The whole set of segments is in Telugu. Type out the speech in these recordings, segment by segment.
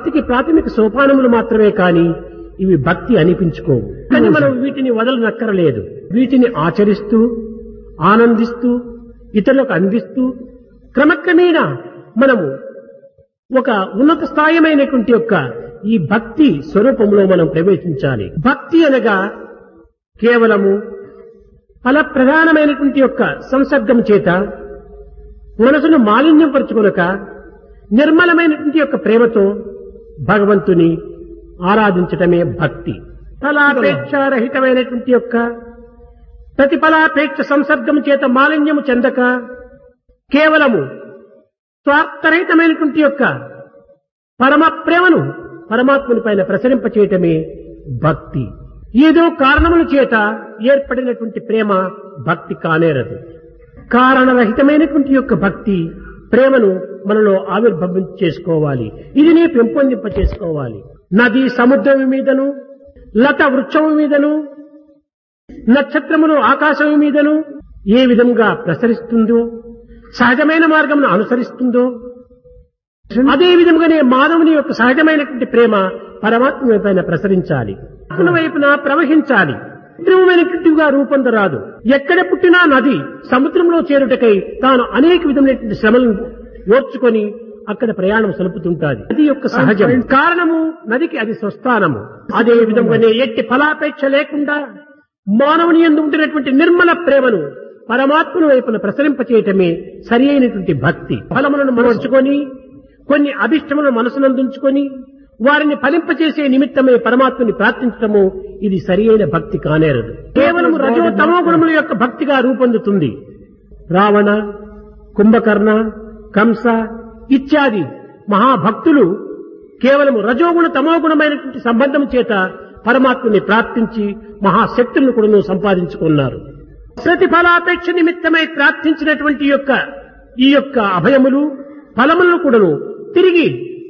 భక్తికి ప్రాథమిక సోపానములు మాత్రమే కాని ఇవి భక్తి అనిపించుకోవు కానీ మనం వీటిని వదలనక్కరలేదు వీటిని ఆచరిస్తూ ఆనందిస్తూ ఇతరులకు అందిస్తూ క్రమక్రమేణా మనము ఒక ఉన్నత స్థాయిమైనటువంటి యొక్క ఈ భక్తి స్వరూపంలో మనం ప్రవేశించాలి భక్తి అనగా కేవలము ఫల ప్రధానమైనటువంటి యొక్క సంసర్గం చేత మనసును మాలిన్యం పరుచుకొనక నిర్మలమైనటువంటి యొక్క ప్రేమతో భగవంతుని ఆరాధించటమే భక్తి ఫలాపేక్షారహితమైనటువంటి యొక్క ప్రతిఫలాపేక్ష సంసర్గం చేత మాలిన్యము చెందక కేవలము స్వార్థరహితమైనటువంటి యొక్క పరమ ప్రేమను పరమాత్ముని పైన ప్రసరింపచేయటమే భక్తి ఏదో కారణముల చేత ఏర్పడినటువంటి ప్రేమ భక్తి కానేరదు కారణరహితమైనటువంటి యొక్క భక్తి ప్రేమను మనలో ఆవిర్భవం చేసుకోవాలి ఇది నీ పెంపొందింప చేసుకోవాలి నది సముద్రం మీదను లత వృక్షము మీదను నక్షత్రములు ఆకాశం మీదను ఏ విధంగా ప్రసరిస్తుందో సహజమైన మార్గమును అనుసరిస్తుందో అదే విధంగానే మానవుని యొక్క సహజమైనటువంటి ప్రేమ పరమాత్మ పైన ప్రసరించాలి అతని వైపున ప్రవహించాలి కృత్రిమమైనటువంటిగా రూపొందరాదు ఎక్కడ పుట్టినా నది సముద్రంలో చేరుటకై తాను అనేక విధమైనటువంటి శ్రమలను ఓర్చుకొని అక్కడ ప్రయాణం సలుపుతుంటాది నది యొక్క సహజం కారణము నదికి అది స్వస్థానము అదే విధంగానే ఎట్టి ఫలాపేక్ష లేకుండా మానవుని ఎందు ఉండినటువంటి నిర్మల ప్రేమను పరమాత్మను వైపున ప్రసరింపచేయటమే సరి అయినటువంటి భక్తి ఫలములను మనర్చుకొని కొన్ని అభిష్టములను మనసునందుంచుకొని వారిని ఫలింపచేసే నిమిత్తమే పరమాత్మని ప్రార్థించటము ఇది సరి అయిన భక్తి కానేరదు కేవలం రజో తమో గుణముల యొక్క భక్తిగా రూపొందుతుంది రావణ కుంభకర్ణ కంస ఇత్యాది మహాభక్తులు కేవలం రజోగుణ తమోగుణమైనటువంటి సంబంధం చేత పరమాత్మని ప్రార్థించి మహాశక్తులను కూడా సంపాదించుకున్నారు ప్రతిఫలాపేక్ష నిమిత్తమై ప్రార్థించినటువంటి యొక్క ఈ యొక్క అభయములు ఫలములను కూడాను తిరిగి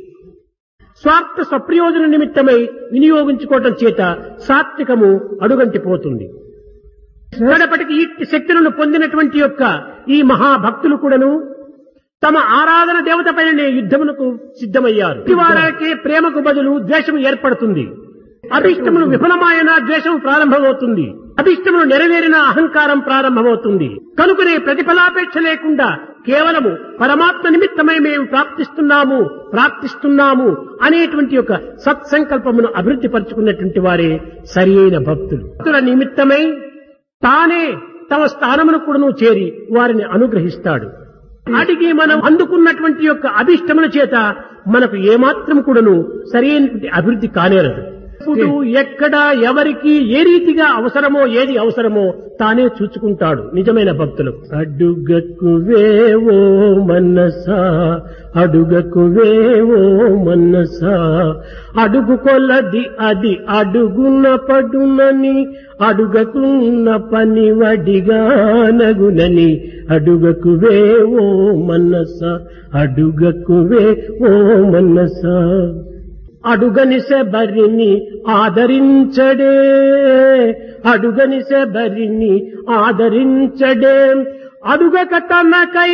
స్వార్థ స్వప్రయోజన నిమిత్తమై వినియోగించుకోవటం చేత సాత్వికము అడుగంటిపోతుంది కడపటికి ఈ శక్తులను పొందినటువంటి యొక్క ఈ మహాభక్తులు కూడాను తమ ఆరాధన దేవత పైననే యుద్ధమునకు సిద్ధమయ్యారు వారికి ప్రేమకు బదులు ద్వేషం ఏర్పడుతుంది అభిష్టములు విఫలమాయన ద్వేషం ప్రారంభమవుతుంది అభిష్టములు నెరవేరిన అహంకారం ప్రారంభమవుతుంది కనుకనే ప్రతిఫలాపేక్ష లేకుండా కేవలము పరమాత్మ నిమిత్తమై మేము ప్రాప్తిస్తున్నాము ప్రాప్తిస్తున్నాము అనేటువంటి ఒక సత్సంకల్పమును అభివృద్ధి పరుచుకున్నటువంటి వారే సరి అయిన భక్తులు భక్తుల నిమిత్తమై తానే తమ స్థానమును కూడాను చేరి వారిని అనుగ్రహిస్తాడు అడిగి మనం అందుకున్నటువంటి యొక్క అభిష్టముల చేత మనకు ఏమాత్రం కూడాను సరైనటువంటి అభివృద్ధి కానేరదు ఇప్పుడు ఎక్కడ ఎవరికి ఏ రీతిగా అవసరమో ఏది అవసరమో తానే చూచుకుంటాడు నిజమైన భక్తులకు అడుగకు వేవో మనసా అడుగకు వేవో మనసా అడుగు కొలది అది అడుగున పడునని అడుగకున్న పని వడిగా నగునని అడుగకు వేవో మనస అడుగకు వేవో మనసా అడుగనిసె బరిని ఆదరించడే అడుగనిసె బరిని ఆదరించడే అడుగక తనకై